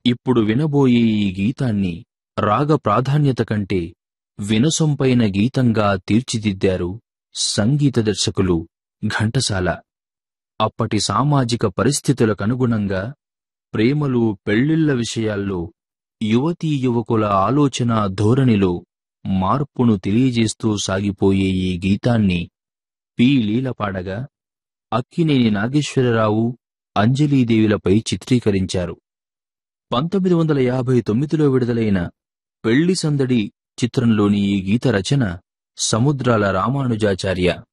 ఇప్పుడు వినబోయే ఈ గీతాన్ని రాగ ప్రాధాన్యత కంటే వినసొంపైన గీతంగా తీర్చిదిద్దారు సంగీత దర్శకులు ఘంటసాల అప్పటి సామాజిక పరిస్థితులకనుగుణంగా ప్రేమలు పెళ్ళిళ్ళ విషయాల్లో యువతీ యువకుల ఆలోచన ధోరణిలో మార్పును తెలియజేస్తూ సాగిపోయే ఈ గీతాన్ని పి లీల పాడగా అక్కినేని నాగేశ్వరరావు అంజలీదేవిలపై చిత్రీకరించారు పంతొమ్మిది వందల యాభై తొమ్మిదిలో విడుదలైన పెళ్లి సందడి చిత్రంలోని ఈ గీత రచన సముద్రాల రామానుజాచార్య